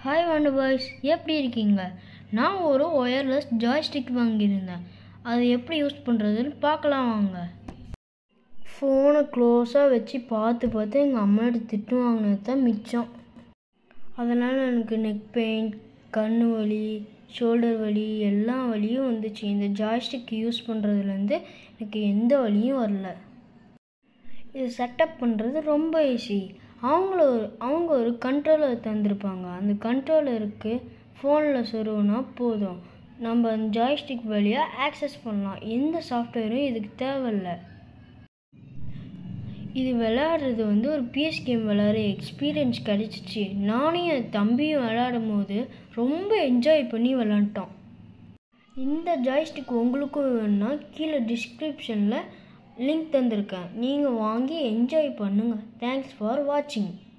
hi வாண்டு boys எப்படி இருக்கீங்க நான் ஒரு ஒயர்லெஸ் ஜாய்ஸ்டிக் வாங்கியிருந்தேன் அது எப்படி யூஸ் பண்ணுறதுன்னு பார்க்கலாம் வாங்க ஃபோனை க்ளோஸாக வச்சு பார்த்து பார்த்து எங்கள் அம்மாட்ட திட்டு வாங்கினது தான் மிச்சம் அதனால் எனக்கு நெக் பெயின் கண்ணு வலி ஷோல்டர் வலி எல்லா வலியும் வந்துச்சு இந்த ஜாய்ஸ்டிக் யூஸ் பண்ணுறதுலேருந்து எனக்கு எந்த வலியும் வரல இது செட்டப் பண்ணுறது ரொம்ப ஈஸி அவங்கள ஒரு அவங்க ஒரு கண்ட்ரோலர் தந்திருப்பாங்க அந்த கண்ட்ரோலருக்கு ஃபோனில் சொருவினா போதும் நம்ம அந்த ஜாய்ஸ்டிக் வழியாக ஆக்சஸ் பண்ணலாம் எந்த சாஃப்ட்வேரும் இதுக்கு தேவையில்லை இது விளையாடுறது வந்து ஒரு பிஎஸ் கேம் விளையாடுற எக்ஸ்பீரியன்ஸ் கிடச்சிச்சு நானும் என் தம்பியும் விளையாடும் போது ரொம்ப என்ஜாய் பண்ணி விளாண்டோம் இந்த ஜாய்ஸ்டிக் உங்களுக்கும் வேணும்னா கீழே டிஸ்கிரிப்ஷனில் லிங்க் தந்திருக்கேன் நீங்கள் வாங்கி என்ஜாய் பண்ணுங்கள் தேங்க்ஸ் ஃபார் வாட்சிங்